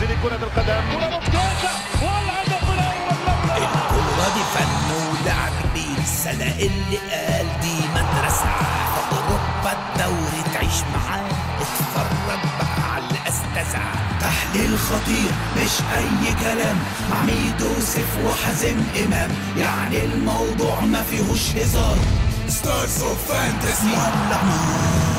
لكرة القدم كرة ممتازة والهدف الأول لنا الكورة دي فن ولعب كبير السنة اللي قال دي مدرسة في أوروبا الدوري تعيش معاه اتفرج بقى على الأستاذة تحليل خطير مش أي كلام مع ميدو سيف وحازم إمام يعني الموضوع ما فيهوش هزار ستارز اوف فانتسي ولع نار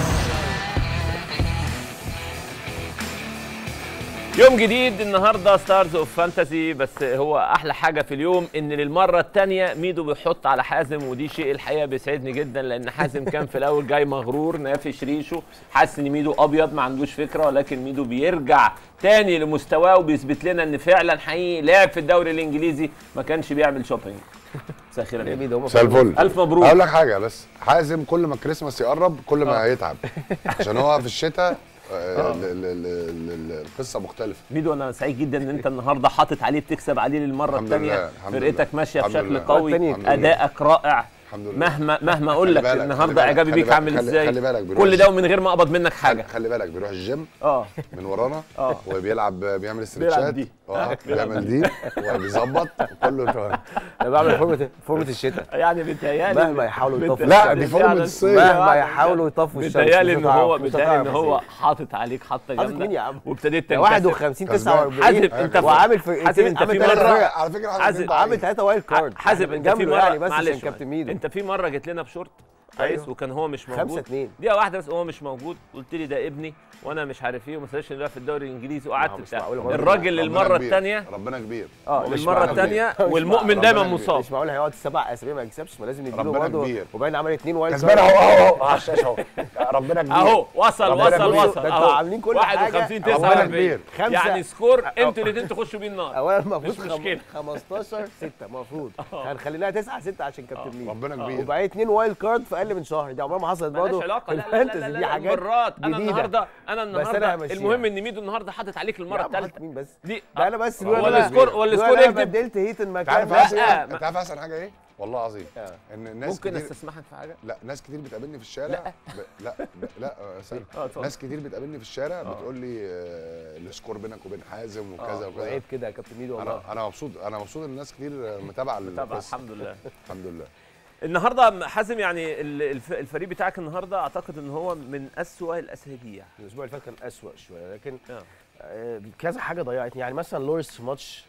يوم جديد النهارده ستارز اوف فانتسي بس هو احلى حاجه في اليوم ان للمره الثانيه ميدو بيحط على حازم ودي شيء الحقيقه بيسعدني جدا لان حازم كان في الاول جاي مغرور نافش ريشه حاسس ان ميدو ابيض ما عندوش فكره ولكن ميدو بيرجع تاني لمستواه وبيثبت لنا ان فعلا حقيقي لاعب في الدوري الانجليزي ما كانش بيعمل شوبينج مساء الخير يا ميدو مساء الفل الف مبروك اقول لك حاجه بس حازم كل ما الكريسماس يقرب كل ما آه. هيتعب عشان هو في الشتاء آه، ال- ال- ال- ال- القصه مختلفه ميدو انا سعيد جدا ان انت النهارده حاطط عليه بتكسب عليه للمره الحمد الثانيه لله، الحمد فرقتك لله. ماشيه الحمد بشكل لله. قوي الحمد لله. ادائك رائع الحمد لله مهما مهما اقول خلي لك بالك، النهارده خلي اعجابي بالك، بيك عامل خلي- ازاي خلي بالك، بيروح كل ده الجيم. ومن غير ما اقبض منك حاجه خلي بالك بيروح الجيم اه من ورانا اه وبيلعب بيعمل استرتشات دي. اه بيعمل دي وبيظبط كله تمام انا بعمل فورمه فورمه الشتاء يعني بيتهيألي مهما يحاولوا يطفوا لا الشمس. دي فورمه فعلاً. الصيف مهما يحاولوا يطفوا الشمس بيتهيألي مش ان هو هتعرف- مش بيتهيألي ان هتعرف هو ازاي. حاطط عليك حاطه حاطط جامده مين يا عم؟ وابتديت ده تنكسر 51 كسبان. 49 حازم انت وعامل حازم فرقتين انت عامل في ثلاث مره فرق على فكره حازم، حازم عامل ثلاثه وايلد كارد حازم إحنا انت في بنجامله مره يعني بس معلش عشان كابتن ميدو انت في مره جيت لنا بشورت كويس أيوه. وكان هو مش خمسة موجود اتنين. دقيقه واحده بس هو مش موجود قلت لي ده ابني وانا مش عارف ايه وما تنساش انه بيلعب في الدوري الانجليزي وقعدت مش بتاع معقول برضه. الراجل ربنا للمره كبير. الثانيه ربنا كبير اه مش للمره معقول. الثانيه مش والمؤمن معقول. دايما ربنا مصاب مش معقول هيقعد سبع اسابيع ما يكسبش ما لازم نديله ربنا برضه كبير. وباين عمل اثنين وايلد كسبان اهو اهو اهو على الشاشه اهو ربنا كبير اهو وصل ربنا وصل كبير. وصل ده انتوا اهو عاملين كل حاجة. 51 ربنا 49 كبير. خمسة. يعني سكور انتوا الاثنين تخشوا بيه النار اولا المفروض مش مشكلة. خم- 15 6 المفروض هنخليناها 9 6 عشان كابتن ميدو ربنا كبير وبعدين اثنين وايلد كارد في اقل من شهر دي عمرها ما حصلت مالهاش برضه علاقه لا في لا لا الفانتزي لا, دي لا حاجات مرات انا جديدة. النهارده انا أنا النهارده همشيها. المهم ان ميدو النهارده حاطط عليك المره يا عم الثالثه حاطط مين بس دي ده انا بس ولا لولا سكور ولا لولا سكور انا اكتب بدلت هيت انت المكان عارف لا احسن لا، انت عارف احسن حاجه ايه والله العظيم ان الناس ممكن كتير استسمحك في حاجه لا ناس كتير بتقابلني في الشارع ب... لا ب... لا آه، استنى اه اتفضل ناس كتير بتقابلني في الشارع بتقول لي آه، السكور بينك وبين حازم وكذا وكذا وعيب كده يا كابتن ميدو والله انا انا مبسوط انا مبسوط ان الناس كتير متابعه طبعا القصة. الحمد لله الحمد لله النهارده حازم يعني ال- الف- الفريق بتاعك النهارده اعتقد ان هو من اسوأ الاسابيع الاسبوع اللي فات كان اسوأ شويه لكن آه. آه، كذا حاجه ضيعتني يعني مثلا لوريس في ماتش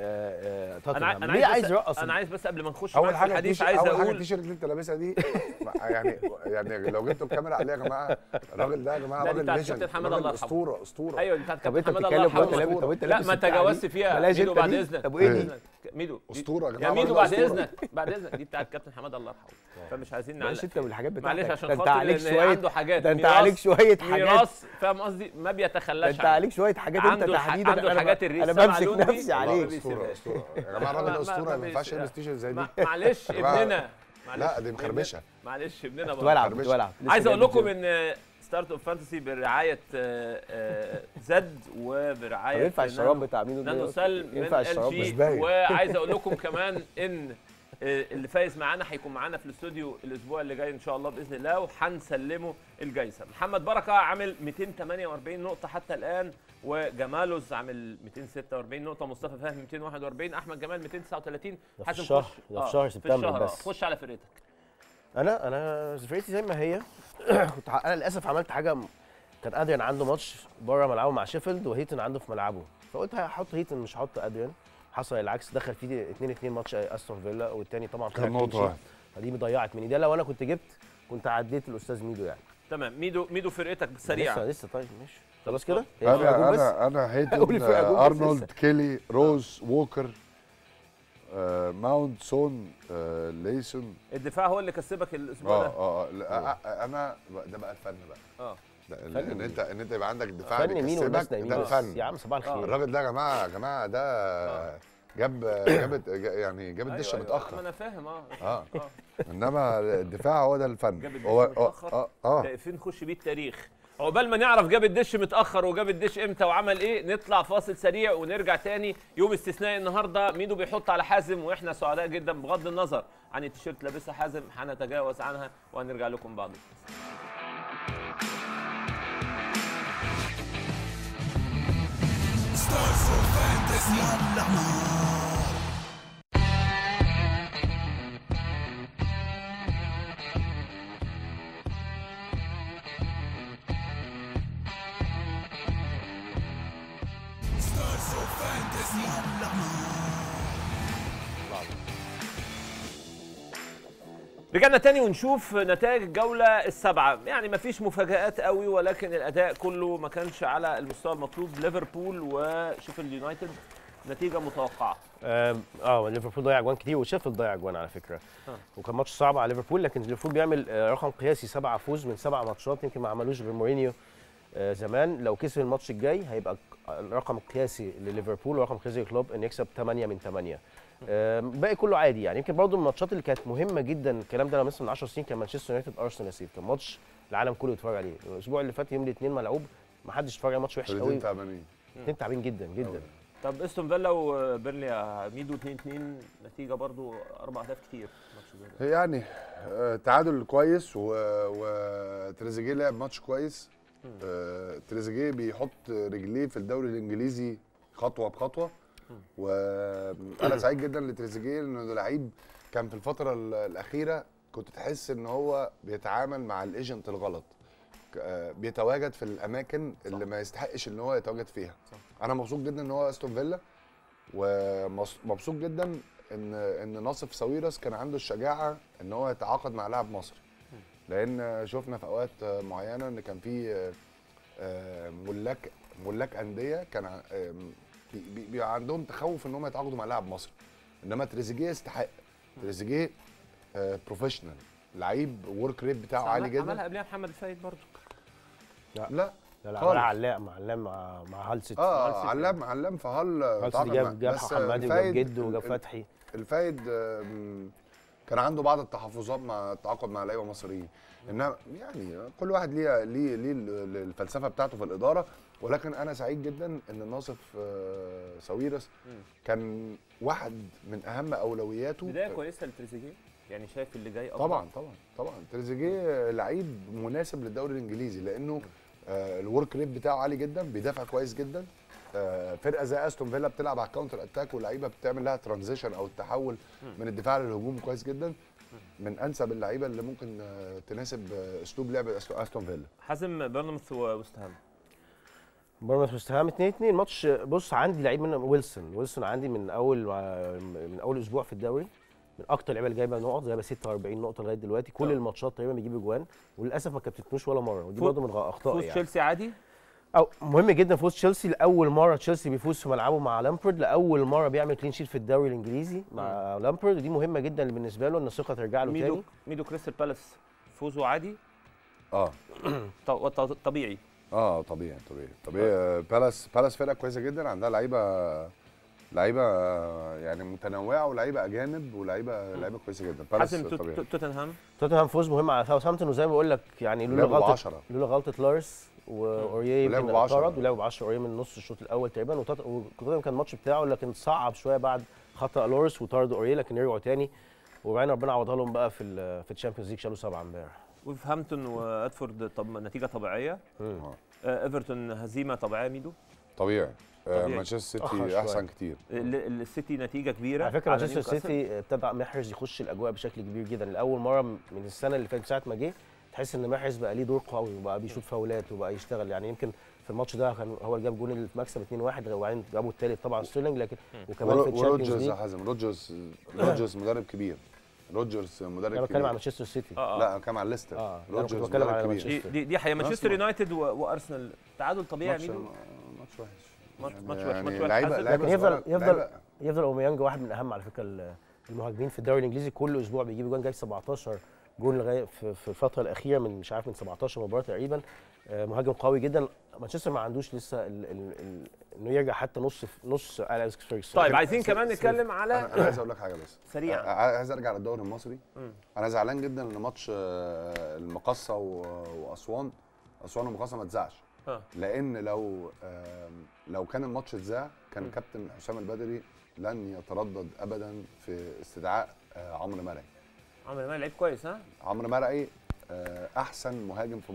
آه، آه، انا توتنهام انا ليه عايز عايز بس- يرقص انا عايز بس قبل ما نخش اول معاك في حاجه الحديث التيشيرت- عايز اول حاجه اقول التيشيرت اللي انت لابسها دي يعني يعني لو جبتوا الكاميرا عليه يا جماعه الراجل ده يا جماعه لا، دي راجل بتاعت ليجند كابتن حماد راجل الله يرحمه. اسطوره اسطوره ايوه دي بتاعت طب كابتن انت حماد الله بتتكلم وانت يرحمه لابس طب انت لا لابس ما البتاع دي؟ تجاوزت فيها بلاش ميدو انت بعد دي. اذنك طب وايه بعد دي؟ إذنك. ميدو دي- اسطوره يا يا جماعه ميدو راجل بعد أسطورة. اذنك بعد اذنك دي بتاعت كابتن حماد الله يرحمه فمش عايزين نعلق معلش انت بالحاجات بتاعتك معلش عشان ده انت خاطر عليك لأن شويه عنده حاجات ده انت ميراث- عليك شويه حاجات ميراث فاهم قصدي ما ده بيتخلاش انت عنه. عليك شويه حاجات انت عنده الح- تحديدا عنده انا الحاجات ب- الريس انا سبع بمسك لون دي. نفسي والله عليه بيسيبها. اسطوره اسطوره يا جماعه ما- راجل ما- اسطوره ما ما ينفعش بيس- يلبس تيشيرت زي دي ما- معلش يا جماعة. ابننا معلش لا دي ابننا. مخربشه معلش ابننا كنت بقى. بلعب كنت خربشة. بلعب لسه عايز جاي اقول لكم من ان ستارت اوف فانتسي برعايه آه، آه، زد طب وبرعايه ينفع الشراب بتاع مين نانو سل من ينفع ال الشراب جي مش باين. وعايز اقول لكم كمان ان آه، اللي فايز معانا هيكون معانا في الاستوديو الاسبوع اللي جاي ان شاء الله باذن الله وهنسلمه الجايزه محمد بركه عامل 248 نقطه حتى الان وجمالوز عامل 246 نقطه مصطفى فهمي 241 احمد جمال 239 ده في حازم الشهر- خش- ده في آه، شهر سبتمبر الشهر، آه. بس. خش على فرقتك انا انا فرقتي زي ما هي كنت ح- انا للاسف عملت حاجه م- كان ادريان عنده ماتش بره ملعبه مع شيفيلد وهيتن عنده في ملعبه فقلت هحط هيتن مش هحط ادريان حصل العكس دخل فيه 2 2 ماتش استون فيلا والتاني طبعا كان طلع نقطة clean sheet. واحدة. فدي ضيعت مني ده لو انا كنت جبت كنت عديت الاستاذ ميدو يعني تمام ميدو ميدو فرقتك سريعا لسه لسه طيب ماشي خلاص كده هي انا الفرقة جون بس؟ انا انا قول هيتن الفرقة جون بس ارنولد لسه. كيلي روز ووكر آه، ماونت سون آه، ليسون الدفاع هو اللي كسبك الاسبوع اه ده اه لا، آه، آه، انا ده بقى الفن بقى اه ده فن ان انت ان انت يبقى عندك دفاع فن مين والناس بيكسبك نايمين ده بس. الفن يا عم صباح الخير الراجل ده يا جماعه يا جماعه ده جاب جابت يعني جاب الدشه ما متاخر انا فاهم اه اه اه انما الدفاع هو ده الفن جاب الدش هو اه متأخر. اه, آه. ده فين نخش بيه التاريخ عقبال ما نعرف جاب الدش متاخر وجاب الدش امتى وعمل ايه نطلع فاصل سريع ونرجع تاني يوم استثنائي النهارده ميدو بيحط على حازم واحنا سعداء جدا بغض النظر عن التيشيرت لابسها حازم هنتجاوز عنها وهنرجع لكم بعد الفاصل. Stars of فانتسي ولع نار ستارز اوف فانتسي ولع نار رجعنا تاني ونشوف نتائج الجولة السابعة يعني مفيش مفاجآت قوي ولكن الأداء كله ما كانش على المستوى المطلوب ليفربول وشيفيلد يونايتد نتيجة متوقعة آم، اه ليفربول ضيع اجوان كتير وشيفيلد ضيع اجوان على فكره آه. وكان ماتش صعب على ليفربول لكن ليفربول بيعمل آه، رقم قياسي سبعة فوز من سبع ماتشات يمكن ما عملوش غير مورينيو آه، زمان لو كسب الماتش الجاي هيبقى ك- الرقم القياسي لليفربول ورقم قياسي للكلوب ان يكسب 8 من 8 آم، باقي كله عادي يعني يمكن برضه من الماتشات اللي كانت مهمه جدا الكلام ده لو مثلا من 10 سنين كان مانشستر يونايتد ارسنال يا سيف كان ماتش العالم كله يتفرج عليه الاسبوع اللي فات يوم الاثنين ملعوب ما حدش اتفرج على ماتش وحش فرقتين قوي تعبانين اثنين تعبين جدا جدا طب استون فيلا وبيرلي يا ميدو 2 2 نتيجة برضو أربع أهداف كتير ماتش زي ده. يعني آه، تعادل كويس و- وتريزيجيه لعب ماتش كويس آه، تريزيجيه بيحط رجليه في الدوري الانجليزي خطوه بخطوه وانا سعيد جدا لتريزيجيه لانه ده لعيب كان في الفتره ال- الاخيره كنت تحس ان هو بيتعامل مع الايجنت الغلط ك- آه، بيتواجد في الاماكن اللي ما يستحقش ان هو يتواجد فيها انا مبسوط جدا ان هو استون فيلا ومبسوط جدا ان ان ناصف ساويرس كان عنده الشجاعه ان هو يتعاقد مع لاعب مصري لان شفنا في اوقات معينه ان كان في آه، ملاك ملاك انديه كان ع- آم، بي- بي- بيبقى عندهم تخوف ان هم يتعاقدوا مع لاعب مصري انما تريزيجيه يستحق تريزيجيه بروفيشنال لعيب ورك ريت بتاعه عالي عمل- عملها جدا قبلها محمد السيد برضو لا لا لا خالص. عملها علام علام مع مع هال سيتي اه علام علام فهل هال سيتي جاب جاب حمادي وجاب جده وجاب فتحي فتحي الفايد آم، كان عنده بعض التحفظات مع التعاقد مع لعيبه مصريين انما يعني كل واحد ليه ليه ليه ال- الفلسفه بتاعته في الاداره ولكن انا سعيد جدا ان ناصف آه، ساويرس كان واحد من اهم اولوياته بداية كويسة لتريزيجيه يعني شايف اللي جاي أفضل. طبعا طبعا طبعا تريزيجيه لعيب مناسب للدوري الانجليزي لانه آه الورك ريت بتاعه عالي جدا بيدافع كويس جدا آه فرقه زي استون فيلا بتلعب على الكاونتر اتاك واللعيبه بتعمل لها ترانزيشن او التحول من الدفاع للهجوم كويس جدا من انسب اللعيبه اللي ممكن آه تناسب آه اسلوب لعب أستو- استون فيلا حازم بيرنموث ووست هام بورنموث وست هام 2 2 ماتش بص عندي لعيب منهم ويلسون ويلسون عندي من اول من اول اسبوع في الدوري من اكتر اللعيبه اللي جايبه نقط جايبه 46 نقطه لغايه دلوقتي كل آه. الماتشات تقريبا بيجيب اجوان وللاسف ما كابتنوش ولا مره ودي فوز- برضه من غ- اخطاء فوز يعني تشيلسي عادي أو مهم جدا فوز تشيلسي لاول مره تشيلسي بيفوز في ملعبه مع لامبرد لاول مره بيعمل كلين شيت في الدوري الانجليزي مع لامبرد ودي مهمه جدا بالنسبه له ان الثقه ترجع له ميدو تاني ميدو كريستال بالاس فوزه عادي اه ط- وط- طبيعي اه طبيعي طبيعي طبيعي آه، بالاس بالاس فرقه كويسه جدا عندها لعيبه لعيبه آه، يعني متنوعه ولعيبه اجانب ولعيبه لعيبه كويسه جدا بالاس حازم توت- طبيعي توت- توتنهام توتنهام فوز مهم على ساوثهامبتون وزي ما بقول لك يعني لولا لعبوا غلطه بعشرة. لولا غلطه لارس واوريه ولعبوا يمكن بعشرة. اعترض ولعبوا ب 10 اوريه من نص الشوط الاول تقريبا وتوت- وتوتنهام كان الماتش بتاعه لكن صعب شويه بعد خطا لورس وطردوا اوريه لكن رجعوا تاني وبعدين ربنا عوضها لهم بقى في ال في الشامبيونز ليج شالوا سبعه امبارح وولفهامبتون وادفورد طب نتيجه طبيعيه مم. آه، ايفرتون هزيمه طبيعيه ميدو طبيعي آه، طبيعي. مانشستر أخر سيتي شوية. احسن كتير ال- السيتي نتيجه كبيره على فكره مانشستر نيوكاسل. سيتي ابتدى محرز يخش الاجواء بشكل كبير جدا لاول مره من السنه اللي فاتت ساعه ما جه تحس ان محرز بقى ليه دور قوي وبقى بيشوط فاولات وبقى يشتغل يعني يمكن في الماتش ده كان هو اللي جاب جون المكسب 2-1 وبعدين جابوا الثالث طبعا ستيرلينج لكن وكمان في الشامبيونز وروجرز يا ليج حازم روجرز روجرز مدرب كبير روجرز انا مدرب بتكلم كبير عن مانشستر سيتي اه لا اه انا كان على ليستر آه، أنا كنت روجرز بتكلم مدرب على كبير مانشستر. دي دي, دي حقيقه مانشستر نسمع. يونايتد و- وارسنال تعادل طبيعي يا ماتش ميدو ماتش وحش ماتش- يعني- ماتش وحش- يعني ماتش وحش. لعيبه حازم. لعيبه لكن يفضل- صغيرة- يفضل- لعيبة- يفضل اوميانج واحد من اهم على فكره ال- المهاجمين في الدوري الانجليزي كل اسبوع بيجيب جون جايب 17 جون لغايه في في الفتره الاخيره من مش عارف من 17 مباراه تقريبا آه، مهاجم قوي جدا مانشستر ما عندوش لسه ال- ال- ال- انه يرجع حتى نص نص اليكس فيرجسون طيب عايزين كمان سيف- نتكلم انا على أنا عايز اقول لك حاجه بس سريعاً. آه، عايز ارجع للدوري المصري مم. انا زعلان جدا ان ماتش آه، المقصه و- واسوان اسوان والمقصه ما اتذاعش آه. لان لو آم، لو كان الماتش اتذاع كان كابتن حسام البدري لن يتردد ابدا في استدعاء آه، عمرو مرعي عمرو مال لعيب كويس ها عمرو مرعي آه، احسن مهاجم في مصر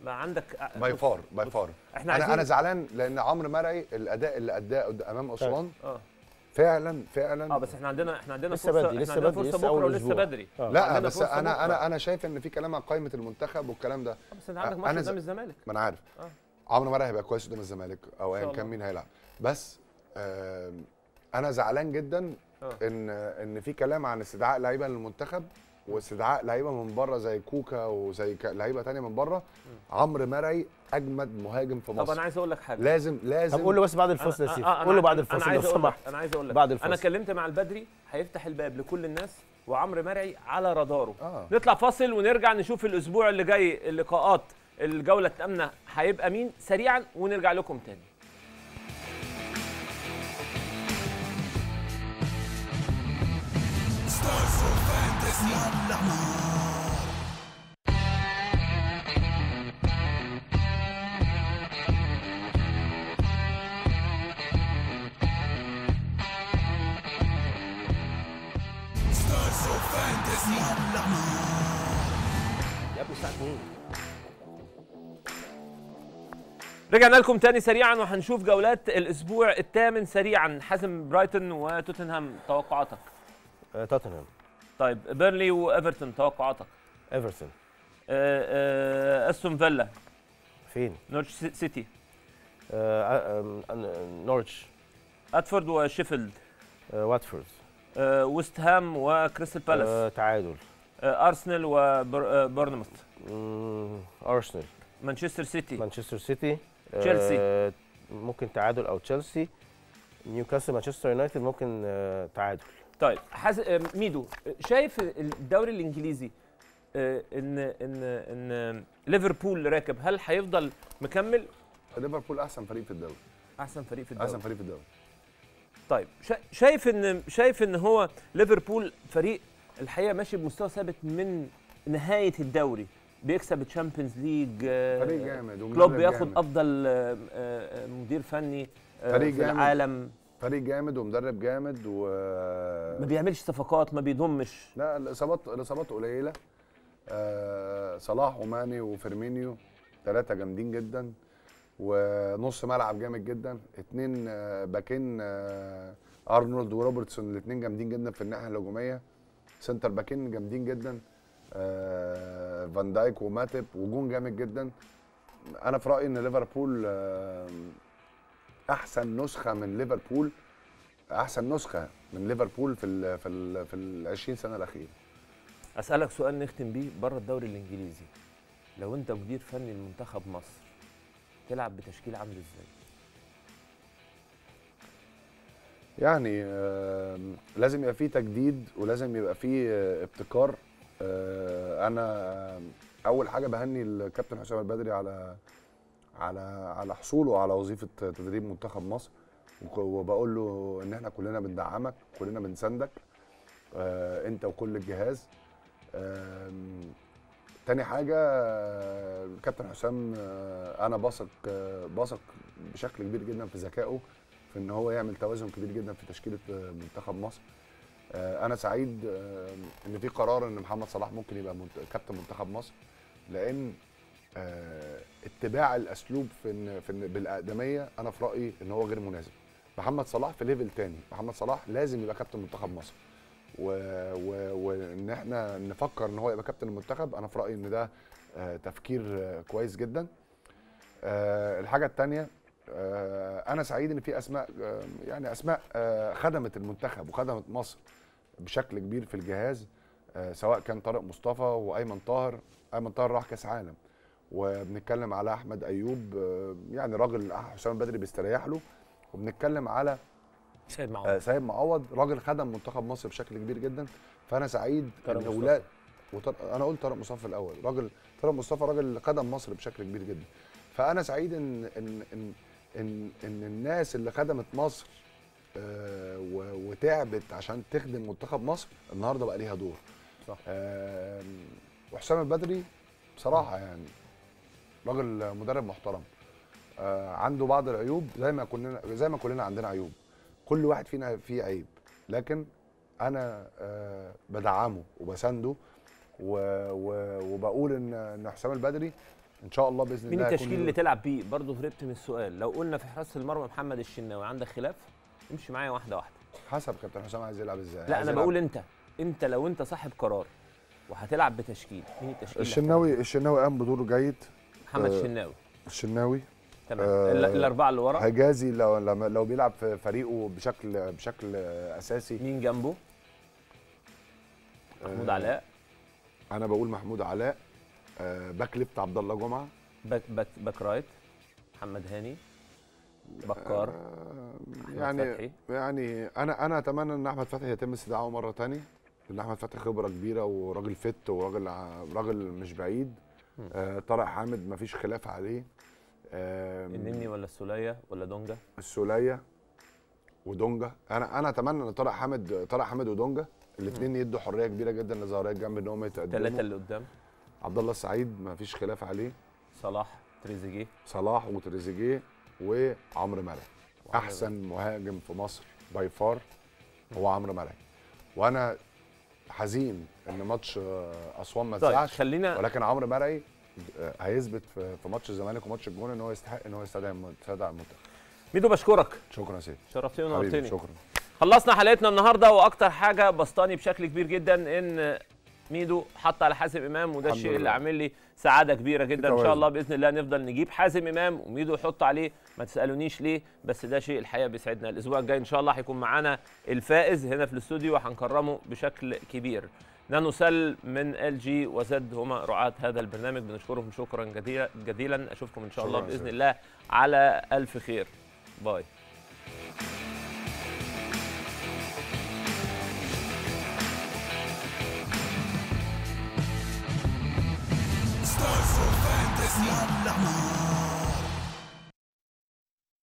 بقى عندك باي فار باي فار احنا انا عايزين انا زعلان لان عمرو مرعي الاداء اللي اداه قد- امام اسوان اه فعلا فعلا اه بس احنا عندنا احنا عندنا لسه فرصه بدري، احنا لسه عندنا بدري، فرصه لسه بكره أول ولسه أسبوع. بدري آه. لا عندنا بس فرصة انا بكرة. انا انا شايف ان في كلام عن قائمه المنتخب والكلام ده بس انت عندك أنا ماتش ز- قدام الزمالك ما انا عارف آه. عمرو مرعي هيبقى كويس قدام الزمالك او إن ايا شاء كان الله. مين هيلعب بس آم، انا زعلان جدا آه. ان ان في كلام عن استدعاء لعيبه للمنتخب واستدعاء لعيبه من بره زي كوكا وزي ك- لعيبه تانية من بره عمرو مرعي اجمد مهاجم في طب انا مصر عايز اقول لك حاجه لازم لازم طب قول له بس بعد أنا- الفصل يا آه، سيف آه، قول له أنا- بعد أنا الفصل عايز لو أقول لك- سمحت انا عايز اقول لك بعد انا الفصل. كلمت مع البدري هيفتح الباب لكل الناس وعمرو مرعي على راداره آه. نطلع فاصل ونرجع نشوف الاسبوع اللي جاي اللقاءات الجوله الثامنه هيبقى مين سريعا ونرجع لكم تاني يا ابني الساعه 2 رجعنا لكم تاني سريعا وهنشوف جولات الاسبوع الثامن سريعا حازم برايتون وتوتنهام توقعاتك آه، توتنهام طيب بيرلي وايفرتون توقعاتك ايفرسون آه، آه، استون فيلا فين؟ نورتش سي- سيتي آه، آه، آم، آه، نورتش اتفورد وشيفيلد آه، واتفورد آه، ويست هام وكريستال بالاس آه، تعادل آه، ارسنال وبورنموث مم، ارسنال مانشستر سيتي مانشستر سيتي آه، تشيلسي. ممكن تعادل او تشيلسي نيوكاسل مانشستر يونايتد ممكن آه، تعادل طيب حاز... آه، ميدو آه، شايف الدوري الانجليزي آه، ان ان ان ليفربول راكب هل هيفضل مكمل ليفربول احسن فريق في الدوري احسن فريق في الدوري احسن فريق في الدوري طيب شا- شايف ان شايف ان هو ليفربول فريق الحقيقه ماشي بمستوى ثابت من نهايه الدوري بيكسب الشامبيونز ليج آه، فريق جامد ومدرب كلوب بياخد جامد. افضل آه، آه، مدير فني آه، فريق في جامد. العالم فريق جامد ومدرب جامد و ما بيعملش صفقات ما بيضمش لا الاصابات الاصابات قليله آه صلاح وماني وفيرمينيو ثلاثه جامدين جدا ونص ملعب جامد جدا اتنين آه باكين آه ارنولد وروبرتسون الاثنين جامدين جدا في الناحيه الهجوميه سنتر باكين جامدين جدا آه فان دايك وماتب وجون جامد جدا انا في رايي ان ليفربول آه احسن نسخه من ليفربول احسن نسخه من ليفربول في ال في ال في ال 20 سنه الاخيره اسالك سؤال نختم بيه بره الدوري الانجليزي لو انت مدير فني لمنتخب مصر تلعب بتشكيل عامل ازاي يعني آم، لازم يبقى فيه تجديد ولازم يبقى فيه آه، ابتكار آه، انا آم، اول حاجه بهني الكابتن حسام البدري على على على حصوله على وظيفه تدريب منتخب مصر وك- وبقول له ان احنا كلنا بندعمك كلنا بنساندك آه، انت وكل الجهاز آم، تاني حاجه آه، الكابتن حسام آه، انا بثق آه، بثق بشكل كبير جدا في ذكائه في ان هو يعمل توازن كبير جدا في تشكيله آه، منتخب مصر آه، انا سعيد آه، ان في قرار ان محمد صلاح ممكن يبقى منت- كابتن منتخب مصر لان آه، اتباع الاسلوب في ان في إن بالاقدميه انا في رايي ان هو غير مناسب محمد صلاح في ليفل تاني محمد صلاح لازم يبقى كابتن منتخب مصر و- و- وان احنا نفكر ان هو يبقى كابتن المنتخب انا في رايي ان ده آه، تفكير آه، كويس جدا آه، الحاجه الثانيه انا سعيد ان في اسماء آه، يعني اسماء آه، خدمت المنتخب وخدمت مصر بشكل كبير في الجهاز آه، سواء كان طارق مصطفى وايمن طاهر ايمن طاهر راح كاس عالم وبنتكلم على احمد ايوب آه، يعني راجل حسام البدري بيستريح له وبنتكلم على سيد آه، معوض سيد معوض راجل خدم منتخب مصر بشكل كبير جدا فانا سعيد طارق ان مصطفى. اولاد وطر... انا قلت طارق مصطفى الاول راجل طارق مصطفى راجل خدم مصر بشكل كبير جدا فانا سعيد ان ان ان ان, إن الناس اللي خدمت مصر آه و- وتعبت عشان تخدم منتخب مصر النهارده بقى ليها دور صح. آه وحسام البدري بصراحه يعني راجل مدرب محترم آه عنده بعض العيوب زي ما كلنا زي ما كلنا عندنا عيوب كل واحد فينا فيه عيب لكن انا آه بدعمه وبسنده و- و- وبقول ان ان حسام البدري ان شاء الله باذن مين الله التشكيل هيكون- اللي تلعب بيه برضه هربت من السؤال لو قلنا في حراسه المرمى محمد الشناوي عندك خلاف امشي معايا واحده واحده حسب كابتن حسام عايز يلعب ازاي لا عايز انا يلعب- بقول انت انت لو انت صاحب قرار وهتلعب بتشكيل مين التشكيل اللي الشناوي الشناوي قام بدور جيد هتلعب؟ محمد آه، الشناوي الشناوي تمام آه، ال- الاربعه اللي ورا حجازي لو لما- لو بيلعب في فريقه بشكل بشكل اساسي مين جنبه محمود آه، علاء انا بقول محمود علاء آه، باك ليفت عبد الله جمعه باك باك باك رايت محمد هاني بكار آه، أحمد يعني فتحي. يعني انا انا اتمنى ان احمد فتحي يتم استدعائه مره تانية لان احمد فتحي خبره كبيره وراجل فت وراجل ع- راجل مش بعيد آه طارق حامد مفيش خلاف عليه آه النني ولا السوليه ولا دونجا السوليه ودونجا انا انا اتمنى ان طارق حامد طارق حامد ودونجا الاثنين يدوا حريه كبيره جدا لظهريه الجنب ان هم ثلاثه يتقدموا اللي قدام عبد الله السعيد مفيش خلاف عليه صلاح تريزيجيه صلاح وتريزيجيه وعمرو مرعي احسن مهاجم في مصر باي فار هو عمرو مرعي وانا حزين ان ماتش آه، اسوان ما طيب اتذاعش خلينا ولكن عمرو مرعي آه، هيثبت في في ماتش الزمالك وماتش الجونه ان هو يستحق ان هو يستدعي يستدعي المنتخب ميدو بشكرك شكرا يا سيدي شرفتني حبيبي ونورتني شكرا خلصنا حلقتنا النهارده واكتر حاجه بسطاني بشكل كبير جدا ان ميدو حط على حازم امام وده الحمد الشيء اللي لله. عامل لي سعاده كبيره جدا ان شاء توازن. الله باذن الله نفضل نجيب حازم امام وميدو يحط عليه ما تسالونيش ليه بس ده شيء الحقيقه بيسعدنا الاسبوع الجاي ان شاء الله هيكون معانا الفائز هنا في الاستوديو وهنكرمه بشكل كبير نانو سل من ال جي وزد هما رعاة هذا البرنامج بنشكرهم شكرا جديلا جديلا اشوفكم ان شاء الله شكراً يا باذن سيدي. الله على الف خير باي يلا